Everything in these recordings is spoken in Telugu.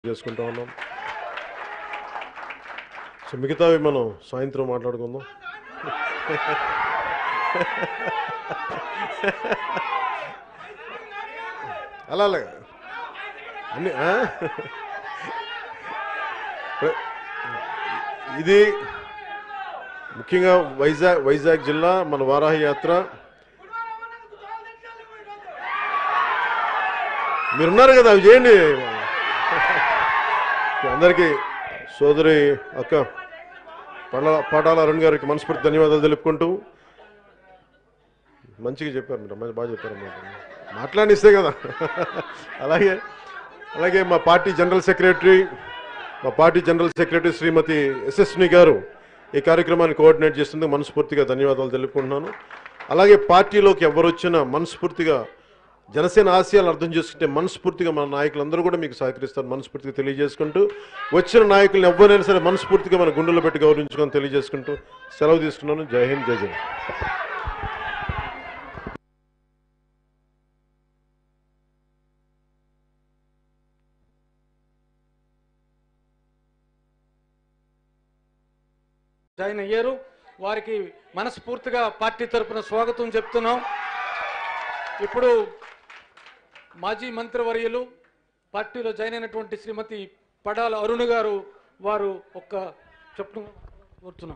చేసుకుంటా ఉన్నాం సో మిగతావి మనం సాయంత్రం మాట్లాడుకుందాం అలా అలాగే అన్ని ఆ? ఇది ముఖ్యంగా వైజాగ్ వైజాగ్ జిల్లా మన వారాహి యాత్ర మీరున్నారు కదా అవి చేయండి అందరికీ సోదరి అక్క పడాల పాటాల అరుణ్ గారికి మనస్ఫూర్తి ధన్యవాదాలు తెలుపుకుంటూ మంచిగా చెప్పారు మీరు మంచి బాగా చెప్పారు అన్నమాట. మాట్లాడిస్తే కదా అలాగే అలాగే మా పార్టీ జనరల్ సెక్రటరీ మా party general secretary Srimathi Yashaswini గారు ఈ కార్యక్రమాన్ని కోఆర్డినేట్ చేస్తుంది మనస్ఫూర్తిగా ధన్యవాదాలు తెలుపుకుంటున్నాను అలాగే పార్టీలోకి ఎవరు వచ్చినా మనస్ఫూర్తిగా జనసేన ఆశయాలు అర్థం చేసుకుంటే మనస్ఫూర్తిగా మన నాయకులందరూ కూడా మీకు సహకరిస్తారు మనస్ఫూర్తిగా తెలియజేసుకుంటూ వచ్చిన నాయకులను ఎవరైనా సరే మనస్ఫూర్తిగా మన గుండెలో పెట్టి గౌరవించుకొని తెలియజేసుకుంటూ సెలవు తీసుకున్నాను జై హింద్ జై జై జాయిన్ అయ్యారు వారికి మనస్ఫూర్తిగా పార్టీ తరపున స్వాగతం చెప్తున్నాం ఇప్పుడు మాజీ మంత్రివర్యులు పార్టీలో జాయిన్ అయినటువంటి శ్రీమతి పడాల అరుణ్ గారు వారు ఒక్క చెప్పు కోరుతున్నాం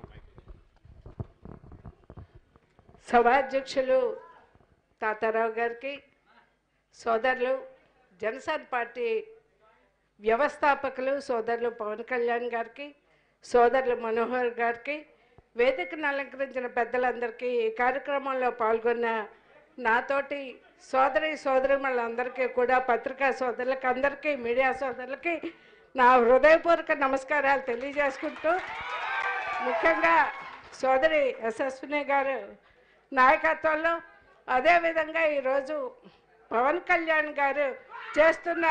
సభాధ్యక్షులు తాతారావు గారికి సోదరులు జనసేన పార్టీ వ్యవస్థాపకులు సోదరులు పవన్ కళ్యాణ్ గారికి సోదరులు మనోహర్ గారికి వేదికను అలంకరించిన పెద్దలందరికీ ఈ కార్యక్రమంలో పాల్గొన్న నాతోటి సోదరి సోదరిమణులందరికీ కూడా పత్రికా సోదరులకు అందరికీ మీడియా సోదరులకి నా హృదయపూర్వక నమస్కారాలు తెలియజేసుకుంటూ ముఖ్యంగా సోదరి యశస్విని గారు నాయకత్వంలో అదేవిధంగా ఈరోజు పవన్ కళ్యాణ్ గారు చేస్తున్న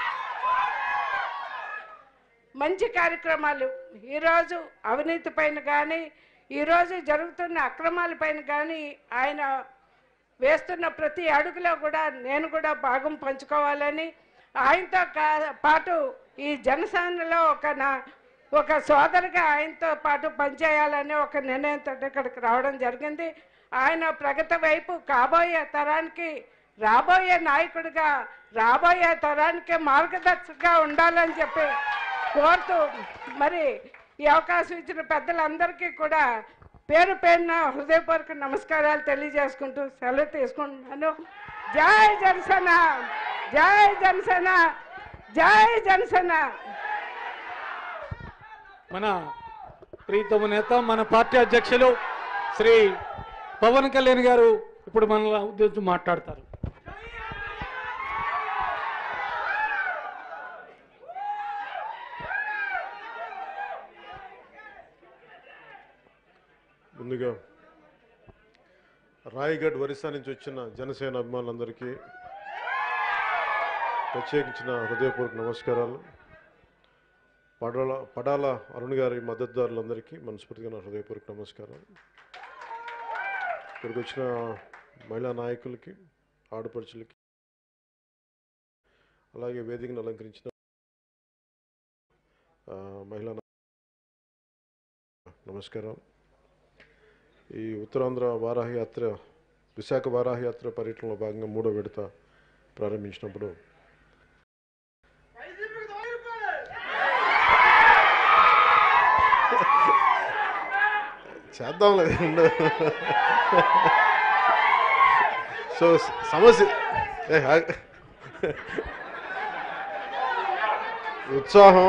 మంచి కార్యక్రమాలు ఈరోజు అవినీతి పైన కానీ ఈరోజు జరుగుతున్న అక్రమాల పైన కానీ ఆయన వేస్తున్న ప్రతి అడుగులో కూడా నేను కూడా భాగం పంచుకోవాలని ఆయనతో కా- పాటు ఈ జనసేనలో ఒక నా ఒక సోదరుగా ఆయనతో పాటు పనిచేయాలని ఒక నిర్ణయంతో ఇక్కడికి రావడం జరిగింది ఆయన ప్రగతి వైపు కాబోయే తరానికి రాబోయే నాయకుడిగా రాబోయే తరానికి మార్గదర్శకగా ఉండాలని చెప్పి కోరుతూ మరి ఈ అవకాశం ఇచ్చిన పెద్దలందరికీ కూడా పేరు పేరున హృదయపూర్వక నమస్కారాలు తెలియజేసుకుంటూ సెలవు తీసుకుంటున్నాను జై జనసేన జై జనసేన జై జనసేన మన ప్రీతమ నేత మన పార్టీ అధ్యక్షులు శ్రీ పవన్ కళ్యాణ్ గారు ఇప్పుడు మన ఉద్దేశం మాట్లాడతారు ముందుగా రాయగఢ్ ఒరిస్సా నుంచి వచ్చిన జనసేన అభిమానులందరికీ ప్రత్యేకించిన హృదయపూర్వక నమస్కారాలు పడాల పడాల అరుణ్ గారి మద్దతుదారులందరికీ మనస్ఫూర్తిగా నా హృదయపూర్వక నమస్కారాలు ఇక్కడికి వచ్చిన మహిళా నాయకులకి ఆడపడుచులకి అలాగే వేదికను అలంకరించిన ఆ, మహిళా నా- నమస్కారం ఈ ఉత్తరాంధ్ర వారాహి యాత్ర విశాఖ వారాహి యాత్ర పర్యటనలో భాగంగా మూడో విడత ప్రారంభించినప్పుడు చేద్దాంలే ఉండు. సో సమస్య ఏ, ఆగ్. ఉత్సాహం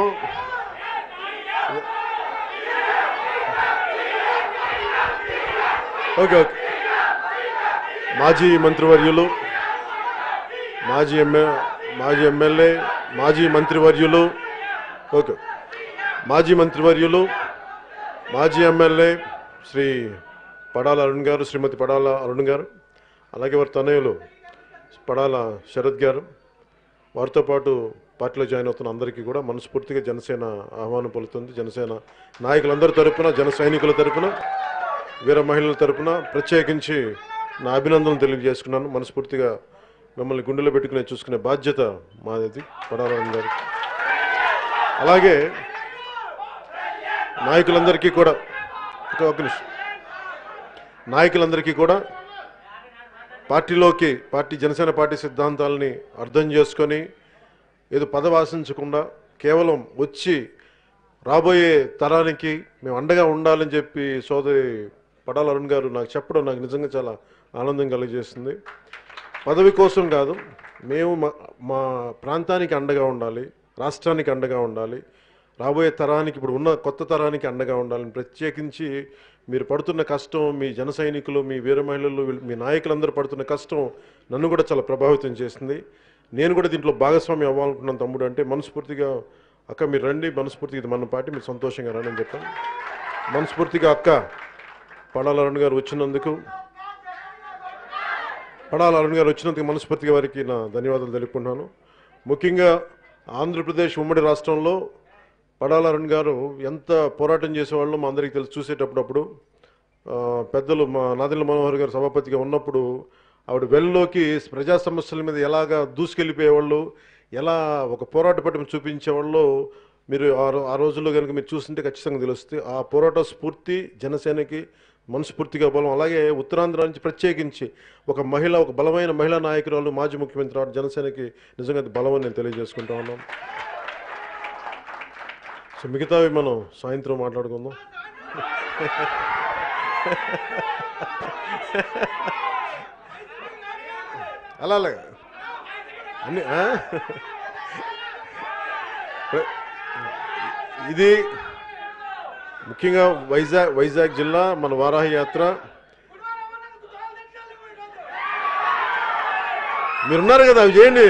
ఓకే ఓకే మాజీ మంత్రివర్యులు మాజీ ఎమ్మె మాజీ ఎమ్మెల్యే మాజీ మంత్రివర్యులు ఓకే మాజీ మంత్రివర్యులు మాజీ ఎమ్మెల్యే శ్రీ పడాల అరుణ్ గారు శ్రీమతి పడాల అరుణ్ గారు అలాగే వారి తనయులు పడాల శరత్ గారు వారితో పాటు పార్టీలో జాయిన్ అవుతున్న అందరికీ కూడా మనస్ఫూర్తిగా జనసేన ఆహ్వానం పలుకుతుంది జనసేన నాయకులందరి తరపున జన సైనికుల తరపున వీర మహిళల తరపున ప్రత్యేకించి నా అభినందనలు తెలియజేసుకున్నాను మనస్ఫూర్తిగా మిమ్మల్ని గుండెలో పెట్టుకునే చూసుకునే బాధ్యత మాది పడాలని గారికి అలాగే నాయకులందరికీ కూడా ఒక ఒక నిమిషం నాయకులందరికీ కూడా పార్టీలోకి పార్టీ జనసేన పార్టీ సిద్ధాంతాలని అర్థం చేసుకొని ఏదో పదవి ఆశించకుండా కేవలం వచ్చి రాబోయే తరానికి మేము అండగా ఉండాలని చెప్పి సోదరి పడాల అరుణ్ గారు నాకు చెప్పడం నాకు నిజంగా చాలా ఆనందం కలిగజేస్తుంది పదవి కోసం కాదు మేము మా- మా ప్రాంతానికి అండగా ఉండాలి రాష్ట్రానికి అండగా ఉండాలి రాబోయే తరానికి ఇప్పుడు ఉన్న కొత్త తరానికి అండగా ఉండాలని ప్రత్యేకించి మీరు పడుతున్న కష్టం మీ జన సైనికులు మీ వీర మహిళలు వీళ్ళు- మీ నాయకులందరూ పడుతున్న కష్టం నన్ను కూడా చాలా ప్రభావితం చేసింది నేను కూడా దీంట్లో భాగస్వామి అవ్వాలనుకున్నాను తమ్ముడు అంటే మనస్ఫూర్తిగా అక్క మీరు రండి మనస్ఫూర్తిగా ఇది మన పార్టీ మీరు సంతోషంగా రండి అని చెప్పాను మనస్ఫూర్తిగా అక్క పడాల అరుణ్ గారు వచ్చినందుకు పడాల అరుణ్ గారు వచ్చినందుకు మనస్ఫూర్తిగా వారికి నా ధన్యవాదాలు తెలుపుకుంటున్నాను ముఖ్యంగా ఆంధ్రప్రదేశ్ ఉమ్మడి రాష్ట్రంలో పడాల అరుణ్ గారు ఎంత పోరాటం చేసేవాళ్ళో మా అందరికీ తెలిసి చూసేటప్పుడప్పుడు ఆ, పెద్దలు మా నాదిల మనోహర్ గారు సభాపతిగా ఉన్నప్పుడు ఆవిడ వెల్లోకి ప్రజా సమస్యల మీద ఎలాగా దూసుకెళ్ళిపోయేవాళ్ళు ఎలా ఒక పోరాట పట్టం చూపించేవాళ్ళు మీరు ఆ రో- ఆ రోజుల్లో కనుక మీరు చూస్తుంటే ఖచ్చితంగా తెలుస్తుంది ఆ పోరాట స్ఫూర్తి జనసేనకి మనస్ఫూర్తిగా బలం అలాగే ఉత్తరాంధ్ర నుంచి ప్రత్యేకించి ఒక మహిళ ఒక బలమైన మహిళా నాయకురాలు మాజీ ముఖ్యమంత్రి రావడం జనసేనకి నిజంగా అది బలం అని నేను తెలియజేసుకుంటా ఉన్నాను సో మిగతావి మనం సాయంత్రం మాట్లాడుకుందాం అలా అలాగే అన్ని ఆ? ప్ర- ఇది ముఖ్యంగా వైజాగ్ వైజాగ్ జిల్లా మన వారాహి యాత్ర మీరున్నారు కదా అవి చేయండి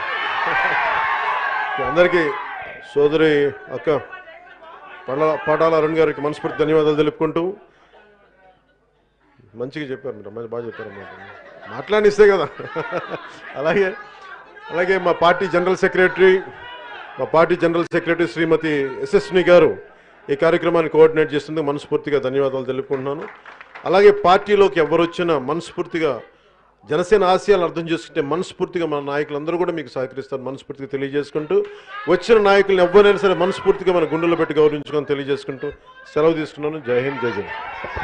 అందరికీ సోదరి అక్క పడాల పడాల అరుణ్ గారికి మనస్ఫూర్తి ధన్యవాదాలు తెలుపుకుంటూ మంచిగా చెప్పారు మీరు మంచి బాగా చెప్పారు అన్నమాట మాట్లాడిస్తే కదా అలాగే అలాగే మా పార్టీ జనరల్ సెక్రటరీ మా party general secretary Srimathi Yashaswini గారు ఈ కార్యక్రమాన్ని కోఆర్డినేట్ చేస్తుంది మనస్ఫూర్తిగా ధన్యవాదాలు తెలుపుకుంటున్నాను అలాగే పార్టీలోకి ఎవరు వచ్చినా మనస్ఫూర్తిగా జనసేన ఆశయాలను అర్థం చేసుకుంటే మనస్ఫూర్తిగా మన నాయకులందరూ కూడా మీకు సహకరిస్తారు మనస్ఫూర్తిగా తెలియజేసుకుంటూ వచ్చిన నాయకులను ఎవరైనా సరే మనస్ఫూర్తిగా మన గుండెల్లో పెట్టి గౌరవించుకొని తెలియజేసుకుంటూ సెలవు తీసుకున్నాను జై హింద్ జై జై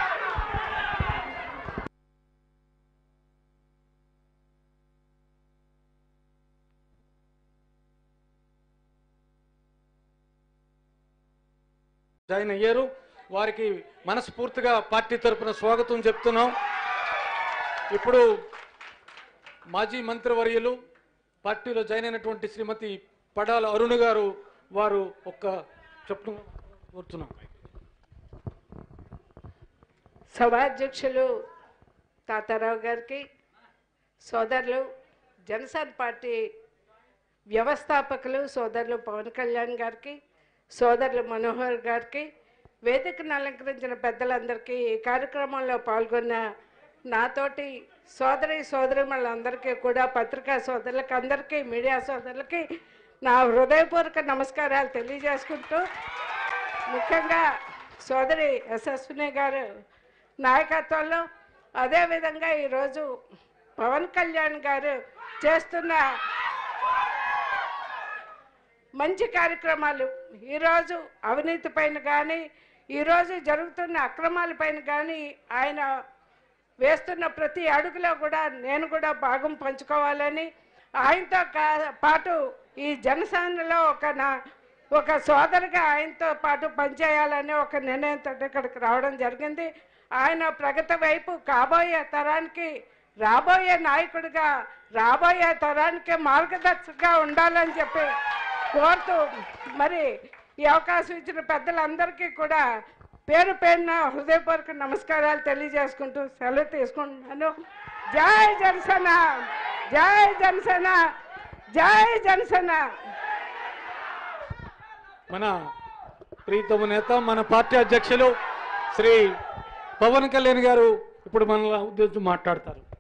జాయిన్ అయ్యారు వారికి మనస్ఫూర్తిగా పార్టీ తరపున స్వాగతం చెప్తున్నాం ఇప్పుడు మాజీ మంత్రివర్యులు పార్టీలో జాయిన్ అయినటువంటి శ్రీమతి పడాల అరుణ్ గారు వారు ఒక్క చెప్పు కోరుతున్నాం సభాధ్యక్షులు తాతారావు గారికి సోదరులు జనసేన పార్టీ వ్యవస్థాపకులు సోదరులు పవన్ కళ్యాణ్ గారికి సోదరులు మనోహర్ గారికి వేదికను అలంకరించిన పెద్దలందరికీ ఈ కార్యక్రమంలో పాల్గొన్న నాతోటి సోదరి సోదరిమణులందరికీ కూడా పత్రికా సోదరులకి అందరికీ మీడియా సోదరులకి నా హృదయపూర్వక నమస్కారాలు తెలియజేసుకుంటూ ముఖ్యంగా సోదరి యశస్విని గారు నాయకత్వంలో అదేవిధంగా ఈరోజు పవన్ కళ్యాణ్ గారు చేస్తున్న మంచి కార్యక్రమాలు ఈరోజు అవినీతి పైన కానీ ఈరోజు జరుగుతున్న అక్రమాలపైన కానీ ఆయన వేస్తున్న ప్రతి అడుగులో కూడా నేను కూడా భాగం పంచుకోవాలని ఆయనతో కా- పాటు ఈ జనసేనలో ఒక నా ఒక సోదరుగా ఆయనతో పాటు పనిచేయాలని ఒక నిర్ణయంతో ఇక్కడికి రావడం జరిగింది ఆయన ప్రగతి వైపు కాబోయే తరానికి రాబోయే నాయకుడిగా రాబోయే తరానికి మార్గదర్శకగా ఉండాలని చెప్పి కోరుతూ మరి ఈ అవకాశం ఇచ్చిన పెద్దలందరికీ కూడా పేరు పేరున హృదయపూర్వక నమస్కారాలు తెలియజేసుకుంటూ సెలవు తీసుకుంటున్నాను జై జనసేన జై జనసేన జై జనసేన మన ప్రీతమ నేత మన పార్టీ అధ్యక్షులు శ్రీ పవన్ కళ్యాణ్ గారు ఇప్పుడు మన ఉద్దేశించి మాట్లాడతారు